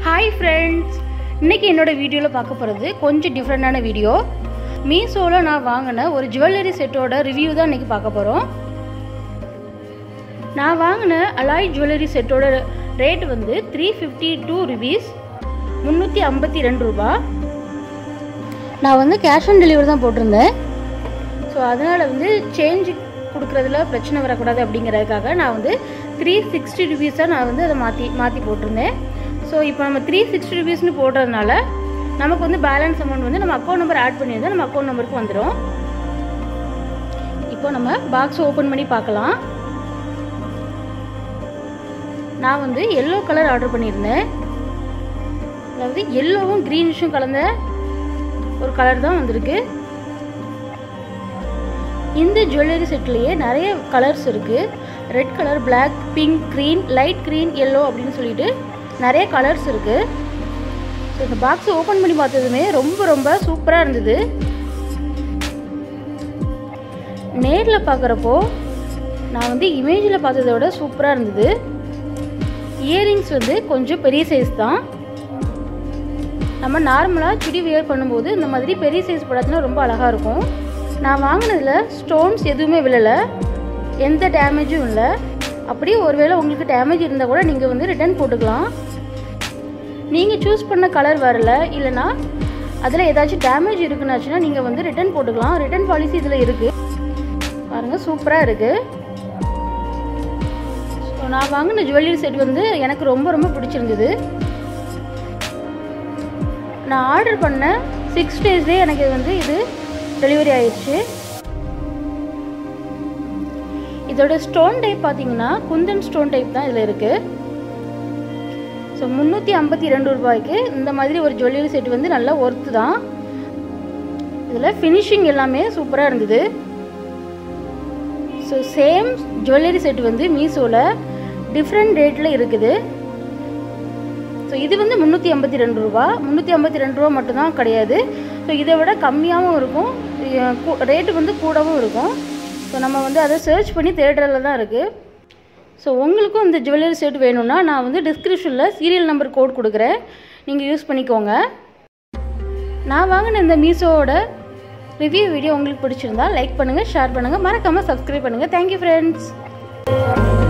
hi friends இன்னைக்கு என்னோட வீடியோவில் பார்க்க போகிறது கொஞ்சம் டிஃப்ரெண்டான வீடியோ மீஷோவில் நான் வாங்கின ஒரு ஜுவல்லரி செட்டோட ரிவ்யூ தான் இன்றைக்கி பார்க்க போகிறோம் நான் வாங்கின அலாய் ஜுவல்லரி செட்டோட ரேட் வந்து த்ரீ ஃபிஃப்டி டூ ருபீஸ் முந்நூற்றி ஐம்பத்தி ரெண்டு ரூபா நான் வந்து கேஷ் ஆன் டெலிவரி தான் போட்டிருந்தேன் ஸோ அதனால் வந்து சேஞ்ச் கொடுக்குறதுல பிரச்சனை வரக்கூடாது அப்படிங்கிறதுக்காக நான் வந்து த்ரீ சிக்ஸ்டி ருபீஸாக நான் வந்து அதை மாற்றி மாற்றி போட்டிருந்தேன் ஸோ இப்போ நம்ம த்ரீ சிக்ஸ்டி ருபீஸ்னு போடுறதுனால நமக்கு வந்து பேலன்ஸ் அமௌண்ட் வந்து நம்ம அக்கௌண்ட் நம்பர் ஆட் பண்ணியிருந்தா நம்ம அக்கௌண்ட் நம்பருக்கு வந்துடும் இப்போ நம்ம பாக்ஸ் ஓப்பன் பண்ணி பார்க்கலாம் நான் வந்து எல்லோ கலர் ஆர்டர் பண்ணியிருந்தேன் அதாவது எல்லோவும் க்ரீனிஷும் கலந்த ஒரு கலர் தான் வந்திருக்கு இந்த ஜுவல்லரி செட்லேயே நிறைய கலர்ஸ் இருக்குது red colour black pink green light green yellow அப்படின்னு சொல்லிட்டு நிறைய கலர்ஸ் இருக்குது ஸோ இந்த பாக்ஸ் ஓப்பன் பண்ணி பார்த்ததுமே ரொம்ப ரொம்ப சூப்பராக இருந்தது நேரில் பார்க்குறப்போ நான் வந்து இமேஜில் பார்த்ததை விட சூப்பராக இருந்தது இயரிங்ஸ் வந்து கொஞ்சம் பெரிய சைஸ் தான் நம்ம நார்மலாக சுடி வியர் பண்ணும்போது இந்த மாதிரி பெரிய சைஸ் போடாச்சுன்னா ரொம்ப அழகாக இருக்கும் நான் வாங்கினதில் ஸ்டோன்ஸ் எதுவுமே விழலை எந்த டேமேஜும் இல்லை அப்படியே ஒருவேளை உங்களுக்கு டேமேஜ் இருந்தால் கூட நீங்கள் வந்து ரிட்டர்ன் போட்டுக்கலாம் நீங்கள் சூஸ் பண்ண கலர் வரல இல்லைனா அதில் ஏதாச்சும் டேமேஜ் இருக்குன்னாச்சுன்னா நீங்கள் வந்து ரிட்டர்ன் போட்டுக்கலாம் ரிட்டர்ன் பாலிசி இதில் இருக்குது பாருங்கள் சூப்பராக இருக்குது ஸோ நான் வாங்கின ஜுவல்லரி செட் வந்து எனக்கு ரொம்ப ரொம்ப பிடிச்சிருந்தது நான் ஆர்டர் பண்ண சிக்ஸ் டேஸ்லேயே எனக்கு வந்து இது டெலிவரி ஆயிடுச்சு இதோட ஸ்டோன் டைப் பார்த்தீங்கன்னா குந்தன் ஸ்டோன் டைப் தான் இதில் இருக்குது ஸோ முந்நூற்றி ஐம்பத்தி ரெண்டு ரூபாய்க்கு இந்த மாதிரி ஒரு ஜுவல்லரி செட் வந்து நல்லா ஒர்த்து தான் இதில் ஃபினிஷிங் எல்லாமே சூப்பராக இருந்தது ஸோ சேம் ஜுவல்லரி செட் வந்து மீஷோவில் டிஃப்ரெண்ட் ரேட்டில் இருக்குது ஸோ இது வந்து முந்நூற்றி ஐம்பத்தி ரெண்டு ரூபா முந்நூற்றி ஐம்பத்தி ரெண்டு ரூபா மட்டும்தான் கிடையாது ஸோ இதை விட கம்மியாகவும் இருக்கும் ரேட்டு வந்து கூடவும் இருக்கும் ஸோ நம்ம வந்து அதை சர்ச் பண்ணி தேடுறதுல தான் இருக்குது ஸோ உங்களுக்கும் இந்த ஜுவல்லரி செட் வேணும்னா நான் வந்து டிஸ்கிரிப்ஷனில் சீரியல் நம்பர் கோட் கொடுக்குறேன் நீங்கள் யூஸ் பண்ணிக்கோங்க நான் வாங்கின இந்த மீஷோவோட ரிவ்யூ வீடியோ உங்களுக்கு பிடிச்சிருந்தா லைக் பண்ணுங்கள் ஷேர் பண்ணுங்கள் மறக்காமல் சப்ஸ்கிரைப் பண்ணுங்கள் தேங்க்யூ ஃப்ரெண்ட்ஸ்